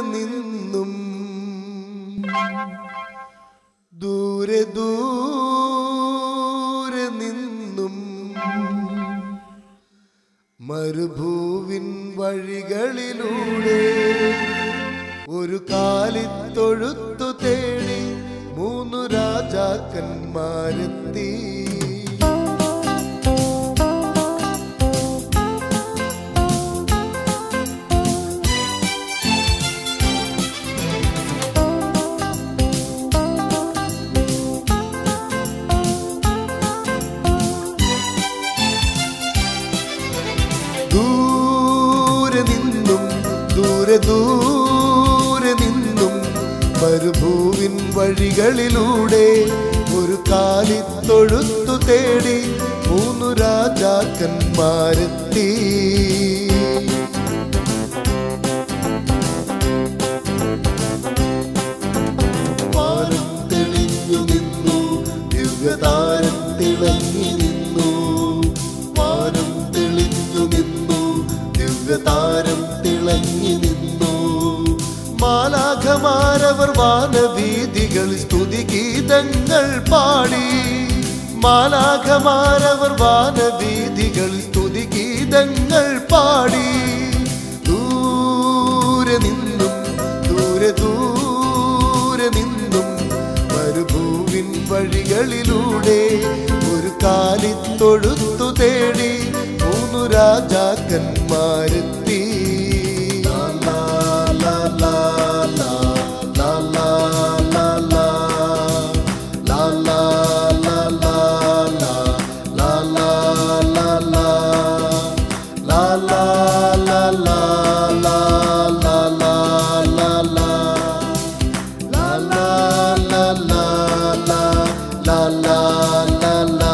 നിന്നും ദൂരെ ദൂരെ നിന്നും മരുഭൂവിൻ വഴികളിലൂടെ ഒരു കാലിത്തൊഴുത്തു തേടി മൂന്നു രാജാക്കന്മാരെത്തി ദൂരെ നിന്നും ദൂരെ ദൂരെ നിന്നും മരുഭൂവിൻ വഴികളിലൂടെ ഒരു കാലിത്തൊഴുത്തു തേടി മൂന്നു രാജാക്കന്മാരെത്തി വാനം തെളിഞ്ഞു നിന്നു ദിവ്യതാരം തിളങ്ങി നിന്നു വാനം തെളിഞ്ഞു നിന്നു ദിവ്യതാരം തിളങ്ങി നിന്നു മാലാഖമാരവർ വാനവീതികൾ സ്തുതിഗീതങ്ങൾ പാടി മാലാഖമാരവർ വാനവീതികൾ സ്തുതിഗീതങ്ങൾ പാടി ദൂരെ നിന്നും ദൂരെ ദൂരെ നിന്നും മരുഭൂവിൻ വഴികളിലൂടെ ഒരു കാലിത്തൊഴുത്തു തേടി മൂന്നു രാജാക്കന്മാരെത്തി ലാ, ലാ, ലാ, ലാ, ലാ, ലാ, ലാ, ലാ, ലാ. ലാ, ലാ, ലാ, ലാ, ലാ, ലാ, ലാ, ലാ, ലാ. ലാ, ലാ, ലാ, ലാ, ലാ, ലാ, ലാ, ലാ, ലാ. La la la la la la la la la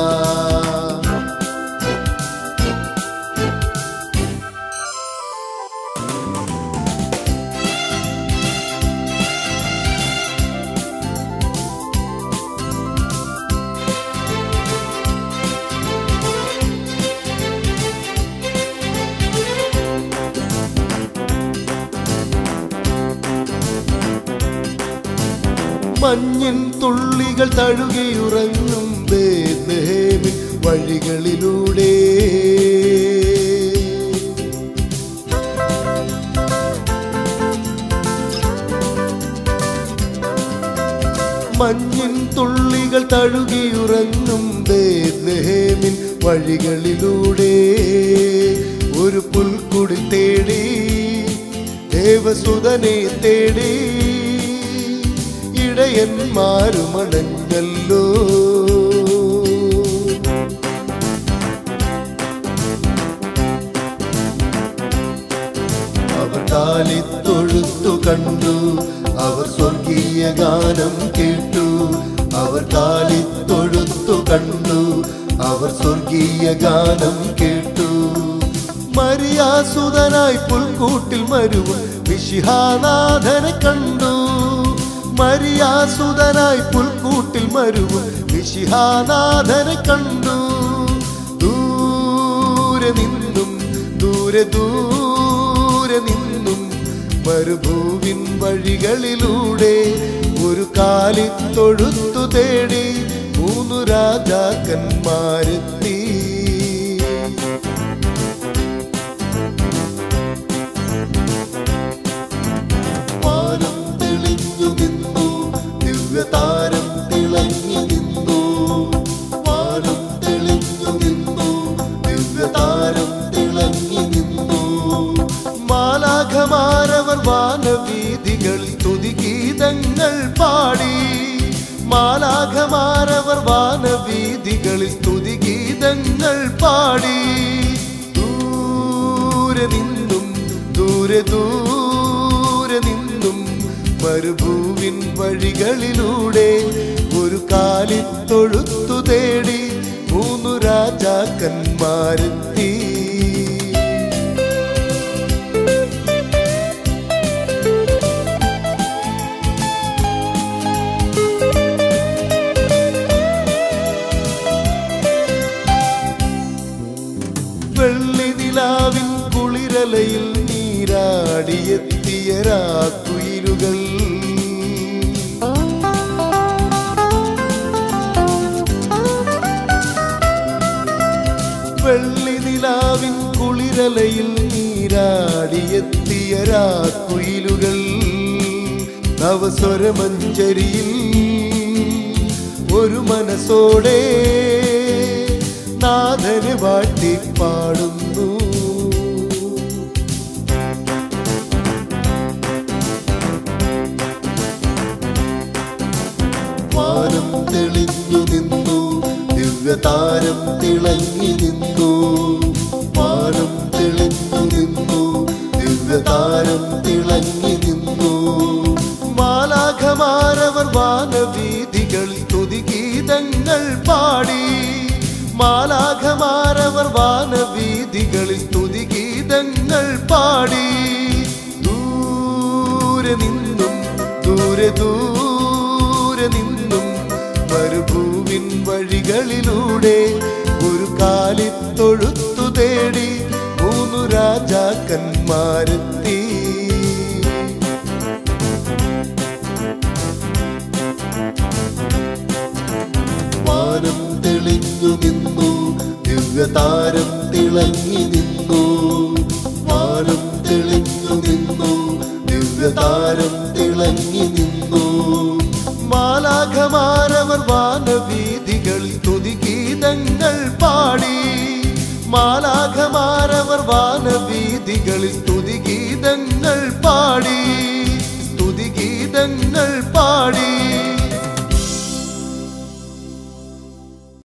മഞ്ഞിൻ തുള്ളികൾ തഴുകിയുറങ്ങും ബേത്ലഹേമിൻ വഴികളിലൂടെ മഞ്ഞിൻ തുള്ളികൾ തഴുകിയുറങ്ങും ബേത്ലഹേമിൻ വഴികളിലൂടെ ഒരു പുൽക്കുടിൽ തേടി ദേവസുതനെ തേടി ഇടയന്മാരുമണഞ്ഞല്ലോ അവർ കാലിത്തൊഴുത്തു കണ്ടു അവർ സ്വർഗീയ ഗാനം കേട്ടു അവർ കാലിത്തൊഴുത്തു കണ്ടു അവർ സ്വർഗീയ ഗാനം കേട്ടു മരിയാസുതനായി പുൽക്കൂട്ടിൽ മരുവും വിശിഹാനാഥനെ കണ്ടു മരിയാസുതനായി പുൽക്കൂട്ടിൽ മരുവും വിശിഹാനാഥനെ കണ്ടു ദൂരെ നിന്നും ദൂരെ ദൂരെ നിന്നും മരുഭൂവിൻ വഴികളിലൂടെ ഒരു കാലിത്തൊഴുത്തു തേടി മൂന്നു രാജാക്കന്മാരെത്തി വാനം തെളിഞ്ഞു നിന്നു ദിവ്യതാരം തിളങ്ങി നിന്നു വാനം തെളിഞ്ഞു നിന്നു ദിവ്യതാരം തിളങ്ങി നിന്നു മാലാഖമാരവർ വാനവീതികൾ സ്തുതിഗീതങ്ങൾ പാടി മാലാഖമാരവർ വാനവീതികളിൽ സ്തുതിഗീതങ്ങൾ പാടി ദൂരെ നിന്നും ദൂരെ ദൂരെ നിന്നും മരുഭൂവിൻ വഴികളിലൂടെ ഒരു കാലിത്തൊഴുത്തു തേടി മൂന്നു രാജാക്കന്മാരെത്തി വെള്ളി നിലാവിൻ കുളിരലയിൽ നീ നീരാടിയെത്തിയ രാക്കുയിലുകൾ വെള്ളി നിലാവിൻ കുളിരലയിൽ നീരാടിയെത്തിയ രാക്കുയിലുകൾ നവസ്വരമഞ്ചരിയിൽ ഒരു മനസ്സോടെ നാഥന് വാട്ടി പാടുന്നു വാനം തെളിഞ്ഞു നിന്നു ദിവ്യതാരം തിളങ്ങി നിന്നു വാനം തെളിഞ്ഞു നിന്നു ദിവ്യതാരം തിളങ്ങി നിന്നു മാലാഖമാരവർ വാനവീതികളിൽ സ്തുതിഗീതങ്ങൾ പാടി മാലാഖമാരവർ വാനവീതികളിൽ സ്തുതിഗീതങ്ങൾ പാടി ദൂരെ നിന്നും ദൂരെ ദൂരെ നിന്നും മരുഭൂവിൻ വഴികളിലൂടെ ഒരു കാലിത്തൊഴുത്തു തേടി മൂന്നു രാജാക്കന്മാരെത്തി വാനം തെളിഞ്ഞു നിന്നു ദിവ്യതാരം തിളങ്ങി നിന്നു വാനം തെളിഞ്ഞു നിന്നു ദിവ്യതാരം തിളങ്ങി നിന്നു മാലാഖമാരവർ വാനവീതികളിൽ സ്തുതിഗീതങ്ങൾ പാടി മാലാഖമാരവർ വാനവീതികളിൽ സ്തുതിഗീതങ്ങൾ പാടി സ്തുതിഗീതങ്ങൾ പാടി